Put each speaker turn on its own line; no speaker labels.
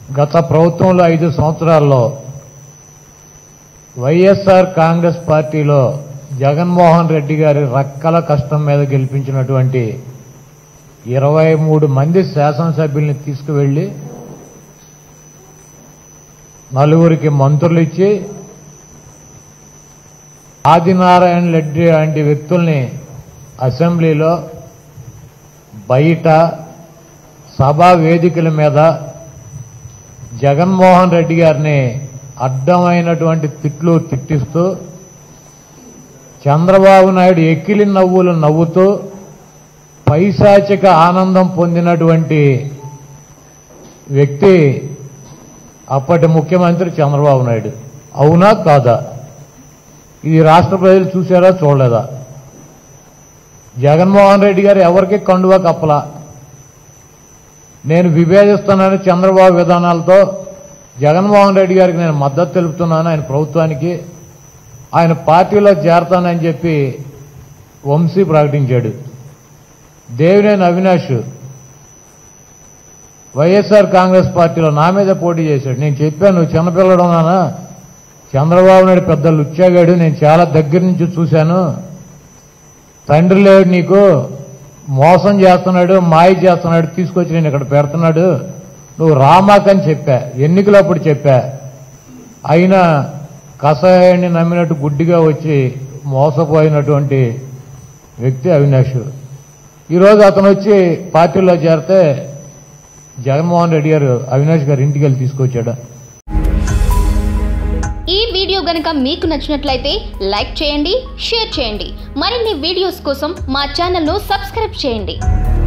గత ప్రభుత్వంలో ఐదు సంవత్సరాల్లో వైఎస్ఆర్ కాంగ్రెస్ పార్టీలో జగన్మోహన్ రెడ్డి గారి రక్కల కష్టం మీద గెలిపించినటువంటి ఇరవై మూడు మంది శాసనసభ్యుల్ని తీసుకువెళ్లి నలుగురికి మంత్రులు ఇచ్చి ఆదినారాయణ రెడ్డి లాంటి వ్యక్తుల్ని అసెంబ్లీలో బయట సభా వేదికల మీద జగన్మోహన్ రెడ్డి గారిని అడ్డమైనటువంటి తిట్లు తిట్టిస్తూ చంద్రబాబు నాయుడు ఎక్కిలి నవ్వులు నవ్వుతూ పైశాచిక ఆనందం పొందినటువంటి వ్యక్తి అప్పటి ముఖ్యమంత్రి చంద్రబాబు నాయుడు అవునా కాదా ఇది రాష్ట్ర ప్రజలు చూసారా చూడలేదా జగన్మోహన్ రెడ్డి గారు ఎవరికి కండువా కప్పలా నేను విభేదిస్తున్నాను చంద్రబాబు విధానాలతో జగన్మోహన్ రెడ్డి గారికి నేను మద్దతు తెలుపుతున్నాను ఆయన ప్రభుత్వానికి ఆయన పార్టీలో చేరతానని చెప్పి వంశీ ప్రకటించాడు దేవినేని అవినాష్ వైఎస్ఆర్ కాంగ్రెస్ పార్టీలో నా మీద పోటీ చేశాడు నేను చెప్పాను నువ్వు చిన్నపిల్లడు నానా చంద్రబాబు నాయుడు పెద్ద లుచ్చాగాడు నేను చాలా దగ్గర నుంచి చూశాను తండ్రి లేడు నీకు మోసం చేస్తున్నాడు మాయ చేస్తున్నాడు తీసుకొచ్చి నేను ఇక్కడ పెడుతున్నాడు నువ్వు రామాకని చెప్పా ఎన్నికలప్పుడు చెప్పా అయినా కషాయాన్ని నమ్మినట్టు గుడ్డిగా వచ్చి మోసపోయినటువంటి వ్యక్తి అవినాష్ ఈరోజు అతను వచ్చి పార్టీలో చేరితే జగన్మోహన్ రెడ్డి గారు అవినాష్ గారు ఇంటికి వెళ్ళి తీసుకొచ్చాడు
ఈ వీడియో గనుక మీకు నచ్చినట్లయితే లైక్ చేయండి షేర్ చేయండి మరిన్ని వీడియోస్ కోసం మా ఛానల్ను సబ్స్క్రైబ్ చేయండి